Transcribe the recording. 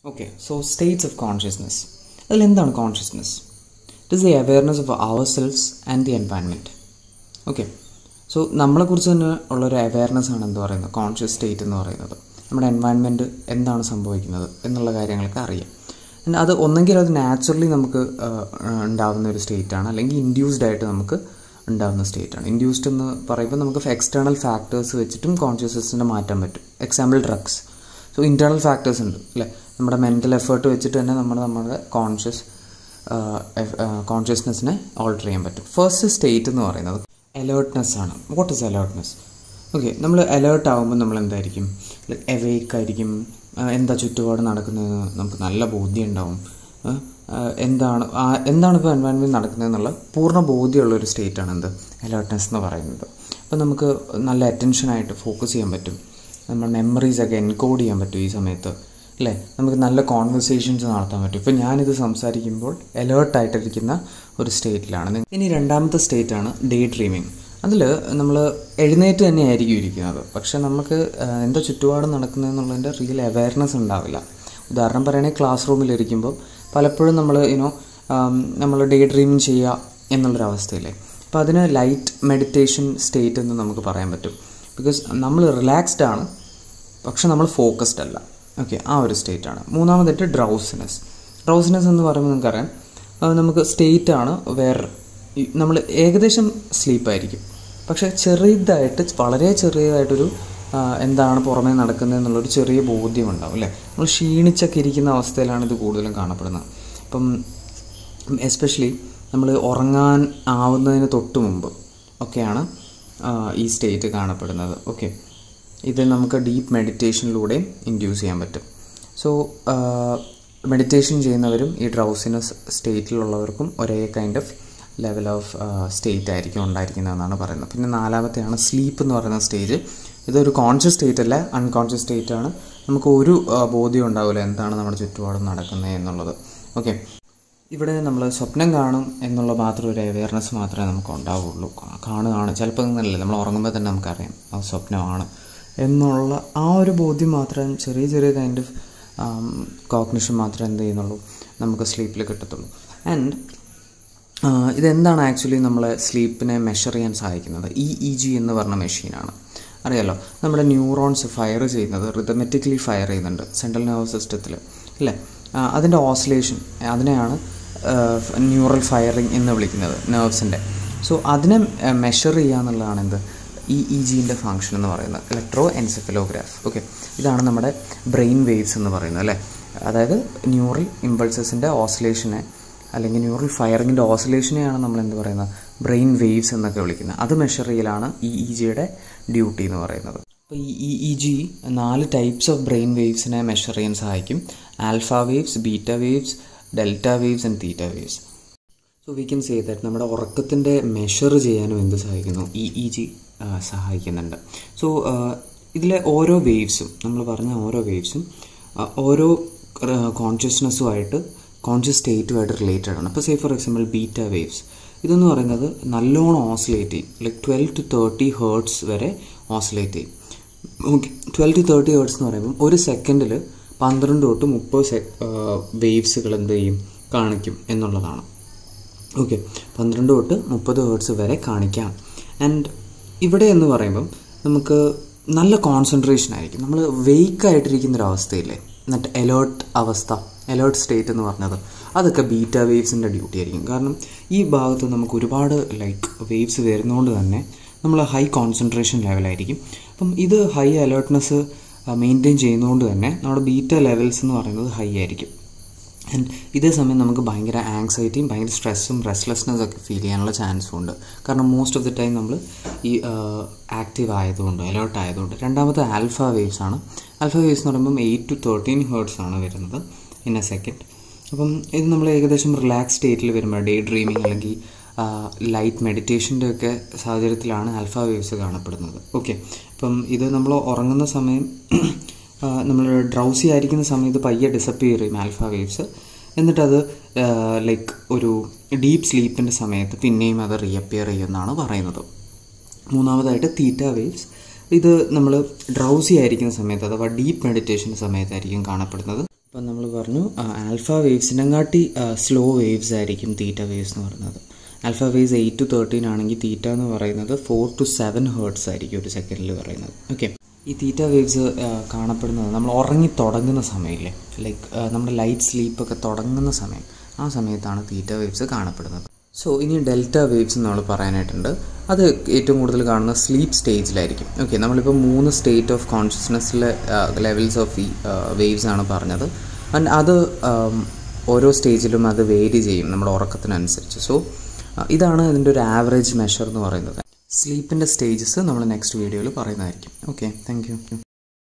okay so states of consciousness അതിൽ എന്താണ് consciousness it is the awareness of our selves and the environment okay so നമ്മളെക്കുറിച്ച് തന്നെ ഉള്ളൊരു awareness ആണ് എന്ത് പറയുന്നത് കോൺഷ്യസ് സ്റ്റേറ്റ് എന്ന് പറയുന്നത് നമ്മുടെ എൻവയൺമെൻറ്റ് എന്താണ് സംഭവിക്കുന്നത് എന്നുള്ള കാര്യങ്ങളൊക്കെ അറിയാം And അത് ഒന്നെങ്കിൽ അത് നാച്ചുറലി നമുക്ക് ആ, ഉണ്ടാവുന്ന ഒരു സ്റ്റേറ്റാണ് അല്ലെങ്കിൽ ഇൻഡ്യൂസ്ഡ് ആയിട്ട് നമുക്ക് ഉണ്ടാകുന്ന സ്റ്റേറ്റാണ് ഇൻഡ്യൂസ്ഡ് എന്ന് പറയുമ്പോൾ നമുക്ക് എക്സ്റ്റേണൽ ഫാക്ടേഴ്സ് വെച്ചിട്ടും കോൺഷ്യസ്നെസ്സിനെ മാറ്റാൻ പറ്റും example drugs so internal factors ഉണ്ട് അല്ലേ നമ്മുടെ മെൻ്റൽ എഫേർട്ട് വെച്ചിട്ട് തന്നെ നമ്മൾ നമ്മുടെ കോൺഷ്യസ് കോൺഷ്യസ്നെസ്സിനെ ഓൾട്ടർ ചെയ്യാൻ പറ്റും ഫസ്റ്റ് സ്റ്റേറ്റ് എന്ന് പറയുന്നത് അലേർട്ട്നെസ് ആണ് വാട്ട് ഇസ് അലേർട്ട്നെസ് ഓക്കെ നമ്മൾ അലേർട്ട് ആകുമ്പോൾ നമ്മൾ എന്തായിരിക്കും എവേക്ക് ആയിരിക്കും ആ, എന്താ ചുറ്റുപാട് നടക്കുന്നതെന്ന് നമുക്ക് നല്ല ബോധ്യം ഉണ്ടാവും ആ, ആ, എന്താണ് ആ, എന്താണ് ഇപ്പോൾ എൻവയൺമെൻറ്റ് നടക്കുന്നതെന്നുള്ള പൂർണ്ണ ബോധ്യമുള്ള ഒരു സ്റ്റേറ്റാണ് എന്ത് അലേർട്ട്നെസ് എന്ന് പറയുന്നത് അപ്പോൾ നമുക്ക് നല്ല അറ്റൻഷനായിട്ട് ഫോക്കസ് ചെയ്യാൻ പറ്റും നമ്മുടെ മെമ്മറീസൊക്കെ എൻകോഡ് ചെയ്യാൻ പറ്റും ഈ സമയത്ത് അല്ലേ നമുക്ക് നല്ല കോൺവെർസേഷൻസ് നടത്താൻ പറ്റും ഇപ്പം ഞാനിത് സംസാരിക്കുമ്പോൾ അലേർട്ടായിട്ടിരിക്കുന്ന ഒരു സ്റ്റേറ്റിലാണ് ഇനി രണ്ടാമത്തെ സ്റ്റേറ്റാണ് ഡേ ഡ്രീമിങ് അതിൽ നമ്മൾ എഴുന്നേറ്റ് തന്നെ ആയിരിക്കും ഇരിക്കുന്നത് പക്ഷെ നമുക്ക് ആ, എന്താ ചുറ്റുപാട് നടക്കുന്നതെന്നുള്ളതിൻ്റെ റിയൽ അവയർനെസ് ഉണ്ടാവില്ല ഉദാഹരണം പറയുകയാണെങ്കിൽ ക്ലാസ് റൂമിലിരിക്കുമ്പോൾ പലപ്പോഴും നമ്മൾ യുനോ നമ്മൾ ഡേ ഡ്രീമിങ് ചെയ്യുക എന്നുള്ളൊരവസ്ഥയില്ലേ അപ്പോൾ അതിന് ലൈറ്റ് മെഡിറ്റേഷൻ സ്റ്റേറ്റ് എന്ന് നമുക്ക് പറയാൻ പറ്റും ബിക്കോസ് നമ്മൾ റിലാക്സ്ഡ് ആണ് പക്ഷെ നമ്മൾ ഫോക്കസ്ഡ് അല്ല ഓക്കെ ആ ഒരു സ്റ്റേറ്റ് ആണ് മൂന്നാമതായിട്ട് ഡ്രൗസിനെസ് ഡ്രൗസിനെസ് എന്ന് പറയുമ്പോൾ നിങ്ങൾക്കറിയാം അത് നമുക്ക് സ്റ്റേറ്റ് ആണ് വേറെ നമ്മൾ ഏകദേശം സ്ലീപ്പായിരിക്കും പക്ഷേ ചെറിയതായിട്ട് വളരെ ചെറിയതായിട്ടൊരു ആ, എന്താണ് പുറമേ നടക്കുന്നത് എന്നുള്ളൊരു ചെറിയ ബോധ്യം ഉണ്ടാവും അല്ലേ നമ്മൾ ക്ഷീണിച്ചൊക്കെ ഇരിക്കുന്ന അവസ്ഥയിലാണ് ഇത് കൂടുതലും കാണപ്പെടുന്നത് അപ്പം എസ്പെഷ്യലി നമ്മൾ ഉറങ്ങാൻ ആവുന്നതിന് തൊട്ട് മുമ്പ് ഒക്കെയാണ് ആ, ഈ സ്റ്റേറ്റ് കാണപ്പെടുന്നത് ഓക്കെ ഇത് നമുക്ക് ഡീപ്പ് മെഡിറ്റേഷനിലൂടെയും ഇൻഡ്യൂസ് ചെയ്യാൻ പറ്റും സോ മെഡിറ്റേഷൻ ചെയ്യുന്നവരും ഈ ഡ്രൗസിനസ് സ്റ്റേറ്റിലുള്ളവർക്കും ഒരേ kind of level of state ആയിരിക്കും ഉണ്ടായിരിക്കുന്നതെന്നാണ് പറയുന്നത് പിന്നെ നാലാമത്തെയാണ് സ്ലീപ്പ് എന്ന് പറയുന്ന സ്റ്റേജ് ഇതൊരു കോൺഷ്യസ് സ്റ്റേറ്റ് അല്ല അൺകോൺഷ്യസ് സ്റ്റേറ്റ് ആണ് നമുക്ക് ഒരു ആ, ബോധ്യം ഉണ്ടാവില്ല എന്താണ് നമ്മുടെ ചുറ്റുപാടും നടക്കുന്നത് എന്നുള്ളത് ഓക്കെ ഇവിടെ നമ്മൾ സ്വപ്നം കാണും എന്നുള്ള മാത്രം ഒരു അവയർനെസ് മാത്രമേ നമുക്ക് ഉണ്ടാവുള്ളൂ കാ- കാണുകയാണ് ചിലപ്പോൾ അങ്ങനല്ലേ നമ്മൾ ഉറങ്ങുമ്പോൾ തന്നെ നമുക്കറിയാം അത് സ്വപ്നമാണ് എന്നുള്ള ആ ഒരു ബോധ്യം മാത്രം ചെറിയ ചെറിയ കൈൻഡ് ഓഫ് കോഗ്നിഷൻ മാത്രമേ എന്ത് ചെയ്യുന്നുള്ളൂ നമുക്ക് സ്ലീപ്പിൽ കിട്ടത്തുള്ളൂ ആൻഡ് ഇതെന്താണ് ആക്ച്വലി നമ്മളെ സ്ലീപ്പിനെ മെഷർ ചെയ്യാൻ സഹായിക്കുന്നത് ഇ ഇ ജി എന്ന് പറഞ്ഞ മെഷീനാണ് അറിയാലോ നമ്മുടെ ന്യൂറോൺസ് ഫയർ ചെയ്യുന്നത് റിതമെറ്റിക്കലി ഫയർ ചെയ്യുന്നുണ്ട് സെൻട്രൽ നെർവസ് സിസ്റ്റത്തിൽ അല്ലേ ആ, അതിൻ്റെ ഓസിലേഷൻ അതിനെയാണ് ന്യൂറൽ ഫയറിങ് എന്ന് വിളിക്കുന്നത് നെർവ്സിൻ്റെ സോ അതിനെ മെഷർ ചെയ്യുക എന്നുള്ളതാണ് എന്ത് ഇ ഇ ജിൻ്റെ ഫങ്ഷൻ എന്ന് പറയുന്നത് ഇലക്ട്രോ എൻസെഫലോഗ്രാഫ് ഓക്കെ ഇതാണ് നമ്മുടെ ബ്രെയിൻ വേവ്സ് എന്ന് പറയുന്നത് അല്ലേ അതായത് ന്യൂറൽ ഇമ്പൾസസിൻ്റെ ഓസിലേഷനെ അല്ലെങ്കിൽ ന്യൂറൽ ഫയറിങ്ങിൻ്റെ ഓസിലേഷനെയാണ് നമ്മൾ എന്ത് പറയുന്നത് ബ്രെയിൻ വേവ്സ് എന്നൊക്കെ വിളിക്കുന്നത് അത് മെഷർ ചെയ്യലാണ് ഇ ഇ ജിയുടെ ഡ്യൂട്ടി എന്ന് പറയുന്നത് അപ്പോൾ ഈ ഇ ഇ ജി നാല് ടൈപ്സ് ഓഫ് ബ്രെയിൻ വേവ്സിനെ മെഷർ ചെയ്യാൻ സഹായിക്കും alpha waves beta waves delta waves and theta waves so we can say that നമ്മുടെ ഉറക്കത്തിൻ്റെ മെഷർ ചെയ്യാനും എന്ത് സഹായിക്കുന്നു ഇ ഇ ജി സഹായിക്കുന്നുണ്ട് സോ ഇതിലെ ഓരോ വേവ്സും നമ്മൾ പറഞ്ഞ ഓരോ വേവ്സും ഓരോ കോൺഷ്യസ്നെസ്സുമായിട്ട് കോൺഷ്യസ് സ്റ്റേറ്റുമായിട്ട് റിലേറ്റഡ് ആണ് ഇപ്പോൾ say for example beta waves ഇതെന്ന് പറയുന്നത് നല്ലോണം ഓസിലേറ്റ് ചെയ്യും like twelve to thirty hertz വരെ ഓസിലേറ്റ് ചെയ്യും okay twelve to thirty hertz എന്ന് പറയുമ്പോൾ ഒരു സെക്കൻഡിൽ പന്ത്രണ്ട് തൊട്ട് മുപ്പത് സെ വേവ്സുകൾ എന്ത് ചെയ്യും കാണിക്കും എന്നുള്ളതാണ് ഓക്കെ പന്ത്രണ്ട് തൊട്ട് മുപ്പത് ഹേർട്സ് വരെ കാണിക്കാം ആൻഡ് ഇവിടെ എന്ന് പറയുമ്പം നമുക്ക് നല്ല കോൺസെൻട്രേഷൻ ആയിരിക്കും നമ്മൾ വെയ്ക്ക് ആയിട്ടിരിക്കുന്ന ഒരു അവസ്ഥയില്ലേ എന്നിട്ട് അലേർട്ട് അവസ്ഥ അലേർട്ട് സ്റ്റേറ്റ് എന്ന് പറഞ്ഞത് അതൊക്കെ ബീറ്റ വേവ്സിൻ്റെ ഡ്യൂട്ടി ആയിരിക്കും കാരണം ഈ ഭാഗത്ത് നമുക്ക് ഒരുപാട് ലൈക്ക് വേവ്സ് വരുന്നതുകൊണ്ട് തന്നെ നമ്മൾ ഹൈ കോൺസെൻട്രേഷൻ ലെവലായിരിക്കും അപ്പം ഇത് ഹൈ അലേർട്ട്നെസ് മെയിൻറ്റെയിൻ ചെയ്യുന്നതുകൊണ്ട് തന്നെ നമ്മുടെ ബീറ്റ ലെവൽസ് എന്ന് പറയുന്നത് ഹൈ ആയിരിക്കും ആൻഡ് ഇതേ സമയം നമുക്ക് ഭയങ്കര ആങ്സൈറ്റിയും ഭയങ്കര സ്ട്രെസ്സും റെസ്റ്റ്ലെസ്നെസ് ഒക്കെ ഫീൽ ചെയ്യാനുള്ള ചാൻസും ഉണ്ട് കാരണം മോസ്റ്റ് ഓഫ് ദി ടൈം നമ്മൾ ഈ ആക്റ്റീവ് ആയതുകൊണ്ട് അലേർട്ട് ആയതുകൊണ്ട് രണ്ടാമത്തെ ആൽഫ വേവ്സ് ആണ് ആൽഫ വേവ്സ് എന്ന് പറയുമ്പം എയ്റ്റ് ടു തേർട്ടീൻ ഹേർട്സ് ആണ് വരുന്നത് ഇൻ എ സെക്കൻഡ് അപ്പം ഇത് നമ്മൾ ഏകദേശം റിലാക്സ് സ്റ്റേറ്റിൽ വരുമ്പോൾ ഡേ ഡ്രീമിങ് അല്ലെങ്കിൽ ലൈറ്റ് മെഡിറ്റേഷൻ്റെ ഒക്കെ സാഹചര്യത്തിലാണ് ആൽഫ വേവ്സ് കാണപ്പെടുന്നത് ഓക്കെ അപ്പം ഇത് നമ്മൾ ഉറങ്ങുന്ന സമയം നമ്മൾ ഡ്രൗസി ആയിരിക്കുന്ന സമയത്ത് പയ്യെ ഡിസപ്പിയർ ചെയ്യും ആൽഫ വേവ്സ് എന്നിട്ടത് ലൈക്ക് ഒരു ഡീപ്പ് സ്ലീപ്പിൻ്റെ സമയത്ത് പിന്നെയും അത് റീഅപ്പിയർ ചെയ്യുമെന്നാണ് പറയുന്നത് മൂന്നാമതായിട്ട് തീറ്റ വേവ്സ് ഇത് നമ്മൾ ഡ്രൗസി ആയിരിക്കുന്ന സമയത്ത് അഥവാ ഡീപ്പ് മെഡിറ്റേഷൻ സമയത്തായിരിക്കും കാണപ്പെടുന്നത് ഇപ്പം നമ്മൾ പറഞ്ഞു ആൽഫ വേവ്സിനെങ്കാട്ടി സ്ലോ വേവ്സ് ആയിരിക്കും തീറ്റ വേവ്സ് എന്ന് പറയുന്നത് alpha waves eight to thirteen ആണെങ്കിൽ തീറ്റ എന്ന് പറയുന്നത് ഫോർ ടു സെവൻ ഹേർട്സ് ആയിരിക്കും ഒരു സെക്കൻഡിൽ പറയുന്നത് ഓക്കെ ഈ തീറ്റ വേവ്സ് കാണപ്പെടുന്നത് നമ്മൾ ഉറങ്ങി തുടങ്ങുന്ന സമയമില്ലേ ലൈക്ക് നമ്മുടെ ലൈറ്റ് സ്ലീപ്പൊക്കെ തുടങ്ങുന്ന സമയം ആ സമയത്താണ് തീറ്റ വേവ്സ് കാണപ്പെടുന്നത് സോ ഇനി ഡെൽറ്റ വേവ്സ് നമ്മൾ പറയാനായിട്ടുണ്ട് അത് ഏറ്റവും കൂടുതൽ കാണുന്ന സ്ലീപ്പ് സ്റ്റേജിലായിരിക്കും ഓക്കെ നമ്മളിപ്പോൾ മൂന്ന് സ്റ്റേറ്റ് ഓഫ് കോൺഷ്യസ്നെസ്സിലെ ലെവൽസ് ഓഫ് ഈ വേവ്സ് ആണ് പറഞ്ഞത് ആൻഡ് അത് ഓരോ സ്റ്റേജിലും അത് വേരി ചെയ്യും നമ്മുടെ ഉറക്കത്തിനനുസരിച്ച് സോ ഇതാണ് ഇതിൻ്റെ ഒരു ആവറേജ് മെഷർ എന്ന് പറയുന്നത് സ്ലീപ്പിൻ്റെ സ്റ്റേജസ് നമ്മൾ നെക്സ്റ്റ് വീഡിയോയിൽ പറയുന്നതായിരിക്കും ഓക്കെ താങ്ക് യു